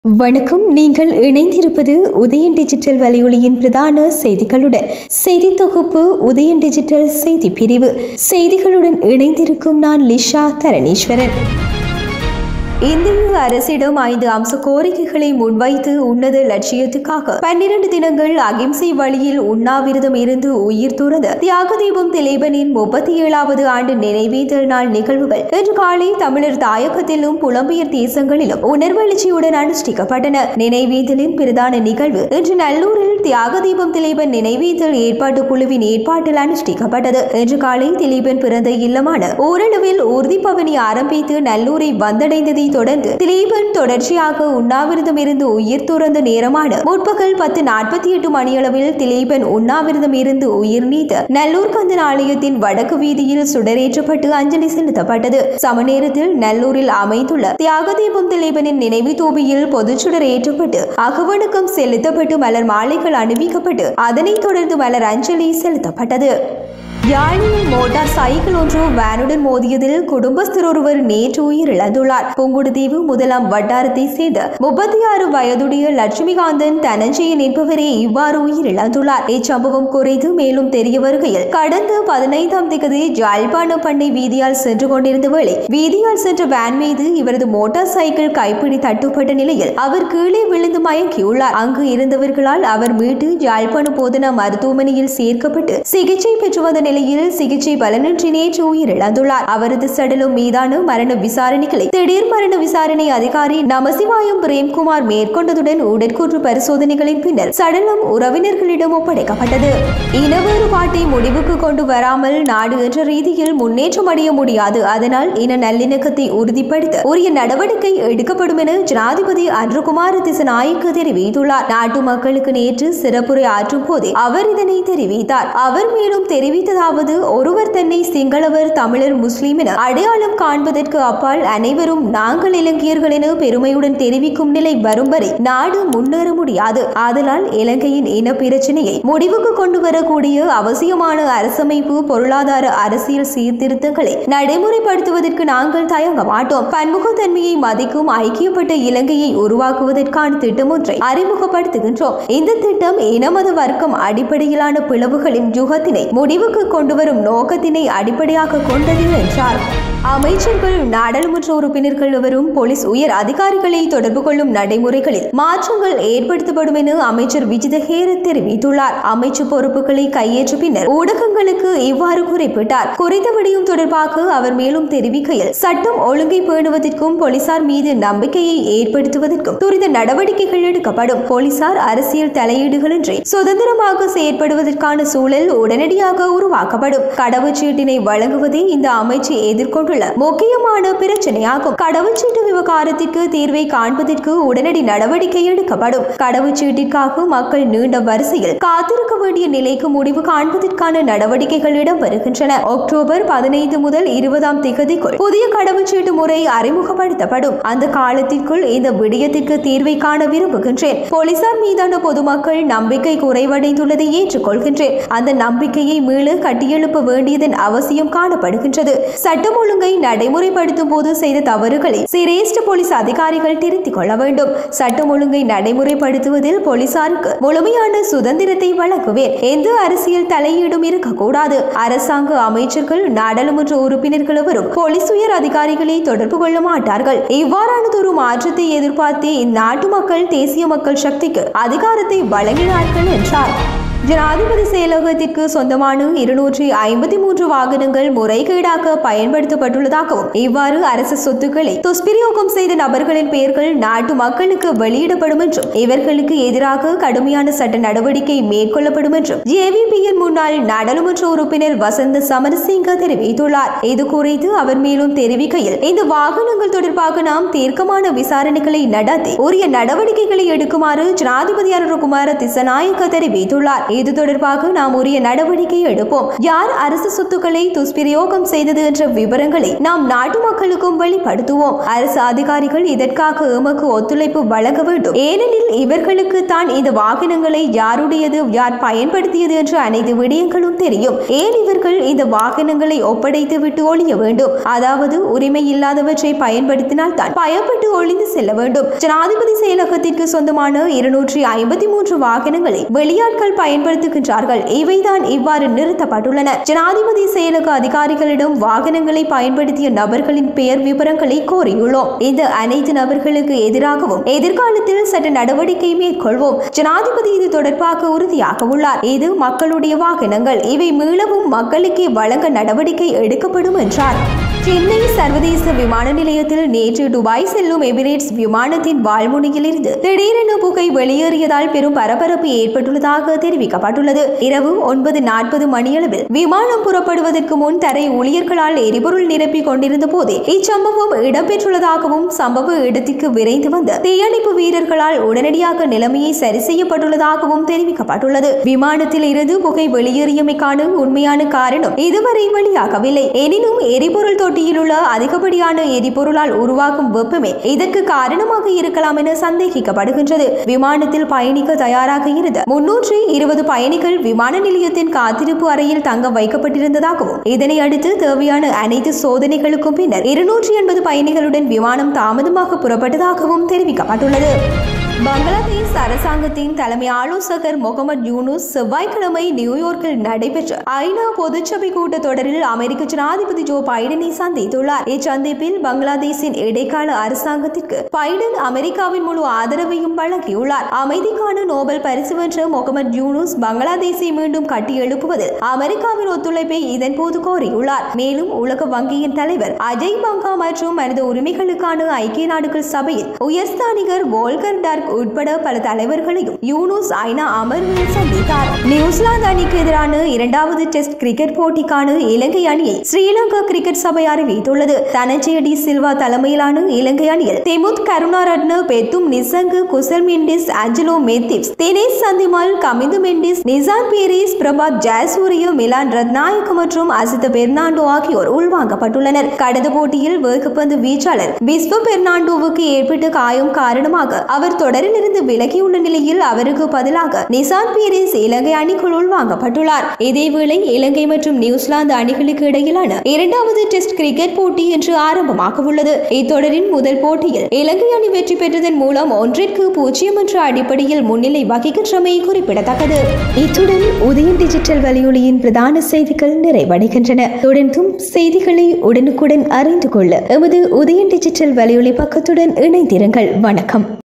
வணக்கம் நீங்கள் இணைந்திருப்பது உதயன் டிஜிட்டல் வலையொலியின் பிரதான செய்திகளுடன் செய்தி தொகுப்பு உதயன் டிஜிட்டல் செய்தி பிரிவு செய்திகளுடன் இணைந்திருக்கும் நான் லிஷா தரணீஸ்வரன் இந்திய அரசிடம் ஐந்து அம்ச கோரிக்கைகளை முன்வைத்து உன்னத லட்சியத்துக்காக பன்னிரண்டு தினங்கள் அகிம்சை வழியில் உண்ணாவிரதம் இருந்து உயிர் துறந்த தியாக தீபம் திலீபனின் முப்பத்தி ஏழாவது ஆண்டு நினைவேந்தல் நாள் நிகழ்வுகள் இன்று காலை தமிழர் தாயகத்திலும் புலம்பெயர் தேசங்களிலும் உணர்வெழுச்சியுடன் அனுஷ்டிக்கப்பட்டன நினைவேந்தலின் பிரதான நிகழ்வு இன்று நல்லூரில் தியாக தீபம் திலீபன் நினைவேந்தல் ஏற்பாட்டு குழுவின் ஏற்பாட்டில் அனுஷ்டிக்கப்பட்டது இன்று காலை திலீபன் பிறந்த இல்லமான ஓரளவில் உறுதிப்பவனி ஆரம்பித்து நல்லூரை வந்தடைந்ததை தொடர்ந்து திலீபன் தொடர்ச்சியாக உண்ணாவிரதம் இருந்து உயிர் துறந்த நேரமான முற்பகல் பத்து நாற்பத்தி எட்டு மணியளவில் திலீபன் உண்ணாவிரதம் இருந்து உயிர் நீத்த நல்லூர் கந்தன் ஆலயத்தின் வடக்கு வீதியில் சுடரேற்றப்பட்டு அஞ்சலி செலுத்தப்பட்டது சமநேரத்தில் நல்லூரில் அமைந்துள்ள தியாக தீபம் திலீபனின் நினைவு தூபியில் பொதுச்சுடர் ஏற்றப்பட்டு அகவணக்கம் செலுத்தப்பட்டு மலர் மாலைகள் அணிவிக்கப்பட்டு அதனைத் தொடர்ந்து மலர் அஞ்சலி செலுத்தப்பட்டது யாழில் மோட்டார் சைக்கிள் ஒன்று வேனுடன் மோதியதில் குடும்பஸ்தர் ஒருவர் நேற்று உயிரிழந்துள்ளார் புங்குடுதீவு முதலாம் வட்டாரத்தை சேர்ந்த முப்பத்தி ஆறு வயதுடைய லட்சுமிகாந்தன் தனஞ்சயன் என்பவரே இவ்வாறு உயிரிழந்துள்ளார் இச்சம்பவம் குறித்து மேலும் தெரிய வருகையில் கடந்த பதினைந்தாம் தேதி ஜாழ்ப்பாணம் பண்ணை வீதியால் சென்று கொண்டிருந்த வேளை வீதியால் சென்ற வேன் மீது இவரது மோட்டார் சைக்கிள் கைப்பிடி தட்டுப்பட்ட நிலையில் அவர் கீழே விழுந்து மயங்கியுள்ளார் அங்கு இருந்தவர்களால் அவர் மீட்டு ஜாழ்ப்பாணம் போதனா மருத்துவமனையில் சேர்க்கப்பட்டு சிகிச்சை பெற்று வந்த நிலையில் சிகிச்சை பலனின்றி நேற்று உயிரிழந்துள்ளார் அவரது சடலம் மீதான மரண விசாரணைகளை திடீர் மரண விசாரணை அதிகாரி நமசிவாயம் பிரேம்குமார் மேற்கொண்டதுடன் உடற்கூற்று பரிசோதனைகளின் பின்னர் சடலம் உறவினர்களிடம் ஒப்படைக்கப்பட்டது இன வேறுபாட்டை முடிவுக்கு கொண்டு வராமல் நாடு என்ற ரீதியில் முன்னேற்றம் அடைய முடியாது அதனால் இன நல்லிணக்கத்தை உறுதிப்படுத்த உரிய நடவடிக்கை எடுக்கப்படும் என ஜனாதிபதி அன்றுகுமார் திசநாயக்க தெரிவித்துள்ளார் நாட்டு மக்களுக்கு நேற்று சிறப்புரை ஆற்றும் போதே அவர் இதனை தெரிவித்தார் அவர் மேலும் தெரிவித்ததாவது ஒருவர் தன்னை சிங்களவர் தமிழர் முஸ்லிம் என அடையாளம் காண்பதற்கு அப்பால் அனைவரும் நாங்கள் இலங்கையர்கள் என பெருமையுடன் தெரிவிக்கும் நிலை வரும் வரை நாடு முன்னேற முடியாது ஆதலால் இலங்கையின் இன பிரச்சனையை முடிவுக்கு கொண்டு வரக்கூடிய அவசியமான அரசமைப்பு பொருளாதார அரசியல் சீர்திருத்தங்களை நடைமுறைப்படுத்துவதற்கு நாங்கள் தயங்க மாட்டோம் பன்முகத்தன்மையை மதிக்கும் ஐக்கியப்பட்ட இலங்கையை உருவாக்குவதற்கான திட்டம் ஒன்றை அறிமுகப்படுத்துகின்றோம் இந்த திட்டம் இனமத வர்க்கம் அடிப்படையிலான பிளவுகளின் யுகத்தினை முடிவுக்கு கொண்டு வரும் நோக்கத்தினை அடிப்படையாக கொண்டது என்றார் அமைச்சர்கள் நாடாளுமன்ற உறுப்பினர்கள் எவரும் போலீஸ் உயர் அதிகாரிகளை தொடர்பு கொள்ளும் நடைமுறைகளில் மாற்றங்கள் ஏற்படுத்தப்படும் என அமைச்சர் விஜித ஹேர தெரிவித்துள்ளார் அமைச்சு பொறுப்புகளை கையேற்ற பின்னர் ஊடகங்களுக்கு இவ்வாறு குறிப்பிட்டார் குறித்த விடயம் தொடர்பாக அவர் மேலும் தெரிவிக்கையில் சட்டம் ஒழுங்கை பேணுவதற்கும் போலீசார் மீது நம்பிக்கையை ஏற்படுத்துவதற்கும் துரித நடவடிக்கைகள் எடுக்கப்படும் போலீசார் அரசியல் தலையீடுகளின்றி சுதந்திரமாக செயற்படுவதற்கான சூழல் உடனடியாக உருவாக்கப்படும் கடவுச்சீட்டினை வழங்குவதே இந்த அமைச்சு எதிர்கொண்டுள்ள முக்கியமான பிரச்சனையாகும் கடவுச்சீட்டு விவகாரத்திற்கு தீர்வை காண்பதற்கு உடனடி நடவடிக்கை எடுக்கப்படும் கடவுச்சீட்டிற்காக மக்கள் நீண்ட வரிசையில் காத்திருக்க வேண்டிய நிலைக்கு முடிவு காண்பதற்கான நடவடிக்கைகள் இடம்பெறுகின்றன அக்டோபர் பதினைந்து முதல் இருபதாம் திகதிக்குள் புதிய கடவுச்சீட்டு முறை அறிமுகப்படுத்தப்படும் அந்த காலத்திற்குள் இந்த விடயத்திற்கு தீர்வை காண விரும்புகின்றேன் போலீசார் மீதான பொதுமக்கள் நம்பிக்கை குறைவடைந்துள்ளதை ஏற்றுக்கொள்கின்றேன் அந்த நம்பிக்கையை மீள கட்டியெழுப்ப வேண்டியதன் அவசியம் காணப்படுகின்றது சட்டம் ஒழுங்கை நடைமுறைப்படுத்தும் போது செய்த தவறுகளை சிரேஷ்ட போலீஸ் அதிகாரிகள் திருத்திக் கொள்ள வேண்டும் சட்டம் ஒழுங்கை நடைமுறைப்படுத்துவதில் போலீசாருக்கு முழுமையான சுதந்திரத்தை வழங்குவேன் எந்த அரசியல் தலையீடும் இருக்கக்கூடாது அரசாங்க அமைச்சர்கள் நாடாளுமன்ற உறுப்பினர்கள் எவரும் போலீஸ் உயர் அதிகாரிகளை தொடர்பு கொள்ள மாட்டார்கள் இவ்வாறானதொரு மாற்றத்தை எதிர்பார்த்தே இந்நாட்டு மக்கள் தேசிய மக்கள் சக்திக்கு அதிகாரத்தை வழங்கினார்கள் என்றார் ஜனாதிபதி செயலகத்திற்கு சொந்தமான இருநூற்றி ஐம்பத்தி மூன்று வாகனங்கள் முறைகேடாக பயன்படுத்தப்பட்டுள்ளதாகவும் இவ்வாறு அரசு சொத்துக்களை துஷ்பிரயோகம் செய்த நபர்களின் பெயர்கள் நாட்டு மக்களுக்கு வெளியிடப்படும் என்றும் இவர்களுக்கு எதிராக கடுமையான சட்ட நடவடிக்கை மேற்கொள்ளப்படும் என்றும் ஜேவிபியின் முன்னாள் நாடாளுமன்ற உறுப்பினர் வசந்த சமரசிங்க தெரிவித்துள்ளார் இது குறித்து அவர் மேலும் தெரிவிக்கையில் இந்த வாகனங்கள் தொடர்பாக நாம் தீர்க்கமான விசாரணைகளை நடத்தி உரிய நடவடிக்கைகளை எடுக்குமாறு ஜனாதிபதி அருண்குமார திசநாயக்க தெரிவித்துள்ளார் இது தொடர்பாக நாம் உரிய நடவடிக்கை எடுப்போம் யார் அரசு சொத்துக்களை துஷ்பிரயோகம் செய்தது என்ற விவரங்களை நாம் நாட்டு மக்களுக்கும் வெளிப்படுத்துவோம் அரசு அதிகாரிகள் இதற்காக எமக்கு ஒத்துழைப்பு வழங்க வேண்டும் ஏனெனில் இவர்களுக்கு தான் இந்த வாகனங்களை யாருடையது யார் பயன்படுத்தியது என்ற அனைத்து விடயங்களும் தெரியும் ஏன் இவர்கள் இந்த வாகனங்களை ஒப்படைத்து விட்டு ஒழிய வேண்டும் அதாவது உரிமை இல்லாதவற்றை பயன்படுத்தினால் தான் பயப்பட்டு ஒளிந்து செல்ல வேண்டும் ஜனாதிபதி செயலகத்திற்கு சொந்தமான இருநூற்றி ஐம்பத்தி மூன்று வாகனங்களை வெளியாட்கள் பயன்படுத்துகின்றார்கள் இவைதான் இவ்வாறு நிறுத்தப்பட்டுள்ளன ஜனாதிபதி செயலக அதிகாரிகளிடம் வாகனங்களை பயன்படுத்திய நபர்களின் பெயர் விவரங்களை கோரியுள்ளோம் இந்த அனைத்து நபர்களுக்கு எதிராகவும் எதிர்காலத்தில் சட்ட நடவடிக்கை மேற்கொள்வோம் ஜனாதிபதி இது தொடர்பாக உறுதியாக உள்ளார் இது மக்களுடைய வாகனங்கள் இவை மீளவும் மக்களுக்கே வழங்க நடவடிக்கை எடுக்கப்படும் என்றார் சென்னை சர்வதேச விமான நிலையத்தில் நேற்று துபாய் செல்லும் எமிரேட்ஸ் விமானத்தின் வால்முனையில் இருந்து திடீரென புகை வெளியேறியதால் பெரும் பரபரப்பு ஏற்பட்டுள்ளதாக தெரிவிக்கப்பட்டுள்ளது இரவு ஒன்பது நாற்பது மணியளவில் விமானம் புறப்படுவதற்கு முன் தரை ஊழியர்களால் எரிபொருள் நிரப்பிக் கொண்டிருந்த போதே இச்சம்பவம் இடம்பெற்றுள்ளதாகவும் சம்பவ இடத்திற்கு விரைந்து வந்த தீயணைப்பு வீரர்களால் உடனடியாக நிலைமையை சரி செய்யப்பட்டுள்ளதாகவும் தெரிவிக்கப்பட்டுள்ளது விமானத்தில் இருந்து புகை வெளியேறியமைக்கான உண்மையான காரணம் இதுவரை வெளியாகவில்லை எனினும் எரிபொருள் தொட்டியில் உள்ள அதிகப்படியான எரிபொருளால் உருவாகும் வெப்பமே இதற்கு காரணமாக இருக்கலாம் என சந்தேகிக்கப்படுகின்றது விமானத்தில் பயணிக்க தயாராக இருந்த முன்னூற்றி இருபது பயணிகள் விமான நிலையத்தின் காத்திருப்பு அறையில் தங்க வைக்கப்பட்டிருந்ததாகவும் இதனை அடுத்து தேவையான அனைத்து சோதனைகளுக்கும் பின்னர் இருநூற்றி எண்பது பயணிகளுடன் விமானம் தாமதமாக புறப்பட்டதாகவும் தெரிவிக்கப்பட்டுள்ளது பங்களாதேஷ் அரசாங்கத்தின் தலைமை ஆலோசகர் முகமது யூனுஸ் செவ்வாய்க்கிழமை நியூயார்க்கில் நடைபெற்ற ஐநா பொதுச்சபை கூட்டத்தொடரில் அமெரிக்க ஜனாதிபதி ஜோ பைடனை சந்தித்துள்ளார் இச்சந்திப்பில் பங்களாதேஷின் இடைக்கால அரசாங்கத்திற்கு பைடன் அமெரிக்காவின் முழு ஆதரவையும் வழங்கியுள்ளார் அமைதிக்கான நோபல் பரிசு வென்ற முகமது யூனுஸ் பங்களாதேஷை மீண்டும் கட்டியெழுப்புவதில் அமெரிக்காவின் ஒத்துழைப்பை இதன்போது கோரியுள்ளார் மேலும் உலக வங்கியின் தலைவர் அஜய் பங்கா மற்றும் மனித உரிமைகளுக்கான ஐக்கிய நாடுகள் சபையின் உயர்ஸ்தானிகர் வோல்கர் டர்க் உட்பட பல தலைவர்களையும் யூனுஸ் ஐநா அமர்வில் சந்தித்தார் நியூசிலாந்து அணிக்கு எதிரான இரண்டாவது டெஸ்ட் கிரிக்கெட் போட்டிக்கான இலங்கை அணியை ஸ்ரீலங்கா கிரிக்கெட் சபை அறிவித்துள்ளது தனஞ்சய டி சில்வா தலைமையிலான இலங்கை அணியில் திமுத் கருணாரட்ன பெத்தும் நிசங்கு குசல் மெண்டிஸ் ஆஞ்சலோ மெத்திப்ஸ் தினேஷ் சந்திமால் கமிந்து மெண்டிஸ் நிசான் பீரிஸ் பிரபாத் ஜெயசூரிய மிலான் ரத்நாயக் மற்றும் அசித பெர்னாண்டோ ஆகியோர் உள்வாங்கப்பட்டுள்ளனர் கடந்த போட்டியில் வேகப்பந்து வீச்சாளர் பிஸ்வ பெர்னாண்டோவுக்கு ஏற்பட்ட காயம் காரணமாக அவர் தொடரில் இருந்து விலகியுள்ள நிலையில் அவருக்கு பதிலாக நிசான் பீரிஸ் இலங்கை அணிக்குள் உள்வாங்கப்பட்டுள்ளார் இதேவேளை இலங்கை மற்றும் நியூசிலாந்து அணிகளுக்கு இடையிலான இரண்டாவது டெஸ்ட் கிரிக்கெட் போட்டி இன்று ஆரம்பமாக உள்ளது இத்தொடரின் முதல் போட்டியில் இலங்கை அணி வெற்றி பெற்றதன் மூலம் ஒன்றிற்கு பூஜ்ஜியம் என்ற அடிப்படையில் முன்னிலை வகிக்கின்றமை குறிப்பிடத்தக்கது இத்துடன் உதயம் டிஜிட்டல் வலையொலியின் பிரதான செய்திகள் நிறைவடைகின்றன தொடர்ந்தும் செய்திகளை உடனுக்குடன் அறிந்து கொள்ள எமது உதயம் டிஜிட்டல் வலையொலி பக்கத்துடன் இணைந்திருங்கள் வணக்கம்